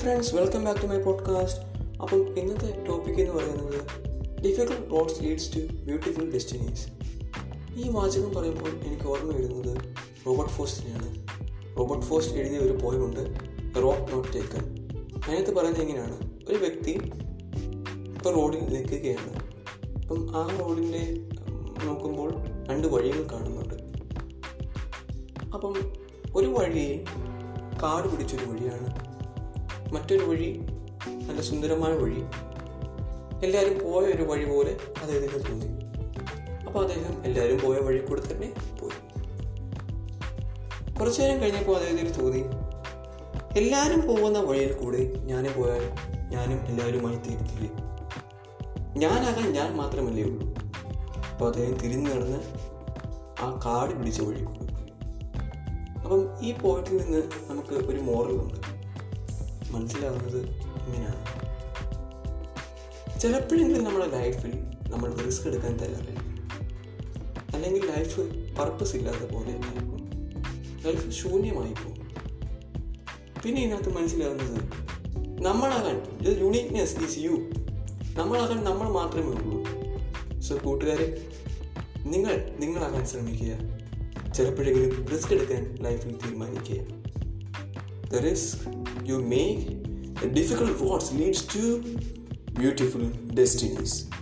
Friends welcome back to my podcast അപ്പം ഇന്നത്തെ topic എന്ന് പറയുന്നത് difficult roads leads to beautiful destinies ഈ വാചകം പറയുമ്പോൾ എനിക്ക് ഓർമ്മ വരുന്നത് റോബർട്ട് ഫോസ്റ്റിനെയാണ് റോബർട്ട് ഫോസ്റ്റ് എഴുതിയ ഒരു പോയമുണ്ട് റോഡ് നോട്ട് ടേക്കൺ അതിനകത്ത് പറയുന്നത് എങ്ങനെയാണ് ഒരു വ്യക്തി ഇപ്പോൾ റോഡിൽ നിൽക്കുകയാണ് അപ്പം ആ റോഡിൻ്റെ നോക്കുമ്പോൾ രണ്ട് വഴികൾ കാണുന്നുണ്ട് അപ്പം ഒരു വഴി കാട് പിടിച്ചൊരു വഴിയാണ് മറ്റൊരു വഴി നല്ല സുന്ദരമായ വഴി എല്ലാവരും പോയ ഒരു വഴി പോലെ അദ്ദേഹത്തിന് തോന്നി അപ്പോൾ അദ്ദേഹം എല്ലാവരും പോയ വഴി കൂടെ തന്നെ പോയി കുറച്ചു നേരം കഴിഞ്ഞപ്പോൾ അദ്ദേഹത്തിന് തോന്നി എല്ലാവരും പോകുന്ന വഴിയിൽ കൂടെ ഞാനും പോയാൽ ഞാനും എല്ലാവരുമായി തീരത്തില്ലേ ഞാനാകാൻ ഞാൻ മാത്രമല്ലേ ഉള്ളൂ അപ്പോൾ അദ്ദേഹം തിരിഞ്ഞു നടന്ന് ആ കാട് പിടിച്ച വഴി കൂടെ പോയി അപ്പം ഈ പോയിന്റിൽ നിന്ന് നമുക്ക് ഒരു മോറലുണ്ട് മനസ്സിലാകുന്നത് ഇങ്ങനെയാണ് ചിലപ്പോഴെങ്കിലും നമ്മുടെ ലൈഫിൽ നമ്മൾ റിസ്ക് എടുക്കാൻ തയ്യാറായിരിക്കും അല്ലെങ്കിൽ ലൈഫ് പർപ്പസ് ഇല്ലാത്ത പോലെ ആയിരിക്കും ലൈഫ് ശൂന്യമായി പോകും പിന്നെ ഇതിനകത്ത് മനസ്സിലാകുന്നത് നമ്മളാകാൻ യുണീക്നെസ് ഈസ് യു നമ്മളാകാൻ നമ്മൾ മാത്രമേ ഉള്ളൂ സോ കൂട്ടുകാരെ നിങ്ങൾ നിങ്ങളാകാൻ ശ്രമിക്കുക ചിലപ്പോഴെങ്കിലും റിസ്ക് എടുക്കാൻ ലൈഫിൽ തീരുമാനിക്കുക the risk you make, the difficult roads leads to beautiful destinies.